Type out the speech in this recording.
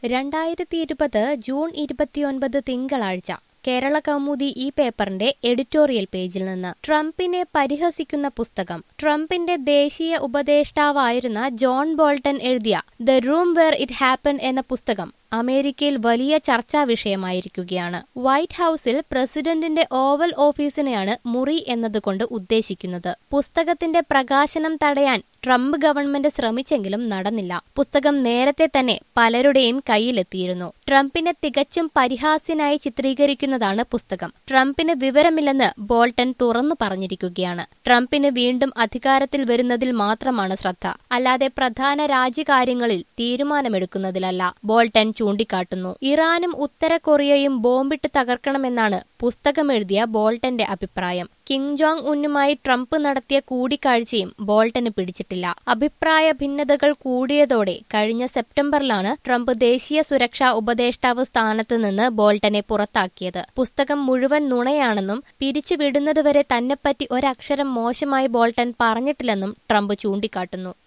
രണ്ടായിരത്തി ഇരുപത് ജൂൺ ഇരുപത്തിയൊൻപത് തിങ്കളാഴ്ച കേരള കൗമുദി ഈ പേപ്പറിന്റെ എഡിറ്റോറിയൽ പേജിൽ നിന്ന് ട്രംപിനെ പരിഹസിക്കുന്ന പുസ്തകം ട്രംപിന്റെ ദേശീയ ഉപദേഷ്ടാവായിരുന്ന ജോൺ ബോൾട്ടൺ എഴുതിയ the room where it happen എന്ന പുസ്തകം അമേരിക്കയിൽ വലിയ ചർച്ചാ വിഷയമായിരിക്കുകയാണ് വൈറ്റ് ഹൌസിൽ പ്രസിഡന്റിന്റെ ഓവൽ ഓഫീസിനെയാണ് മുറി എന്നതുകൊണ്ട് ഉദ്ദേശിക്കുന്നത് പുസ്തകത്തിന്റെ പ്രകാശനം തടയാൻ ട്രംപ് ഗവൺമെന്റ് ശ്രമിച്ചെങ്കിലും നടന്നില്ല പുസ്തകം നേരത്തെ തന്നെ പലരുടെയും കയ്യിലെത്തിയിരുന്നു ട്രംപിനെ തികച്ചും പരിഹാസ്യനായി ചിത്രീകരിക്കുന്നതാണ് പുസ്തകം ട്രംപിന് വിവരമില്ലെന്ന് ബോൾട്ടൺ തുറന്നു പറഞ്ഞിരിക്കുകയാണ് ട്രംപിന് വീണ്ടും അധികാരത്തിൽ വരുന്നതിൽ മാത്രമാണ് ശ്രദ്ധ അല്ലാതെ പ്രധാന രാജ്യകാര്യങ്ങളിൽ തീരുമാനമെടുക്കുന്നതിലല്ല ബോൾട്ടൺ ചൂണ്ടിക്കാട്ടുന്നു ഇറാനും ഉത്തര കൊറിയയും ബോംബിട്ട് തകർക്കണമെന്നാണ് പുസ്തകമെഴുതിയ ബോൾട്ടന്റെ അഭിപ്രായം കിം ജോങ് ഉന്നുമായി ട്രംപ് നടത്തിയ കൂടിക്കാഴ്ചയും ബോൾട്ടന് പിടിച്ചിട്ടില്ല അഭിപ്രായ ഭിന്നതകൾ കൂടിയതോടെ കഴിഞ്ഞ സെപ്റ്റംബറിലാണ് ട്രംപ് ദേശീയ സുരക്ഷാ ഉപദേഷ്ടാവ് സ്ഥാനത്ത് നിന്ന് ബോൾട്ടനെ പുറത്താക്കിയത് പുസ്തകം മുഴുവൻ നുണയാണെന്നും പിരിച്ചുവിടുന്നതുവരെ തന്നെപ്പറ്റി ഒരക്ഷരം മോശമായി ബോൾട്ടൻ പറഞ്ഞിട്ടില്ലെന്നും ട്രംപ് ചൂണ്ടിക്കാട്ടുന്നു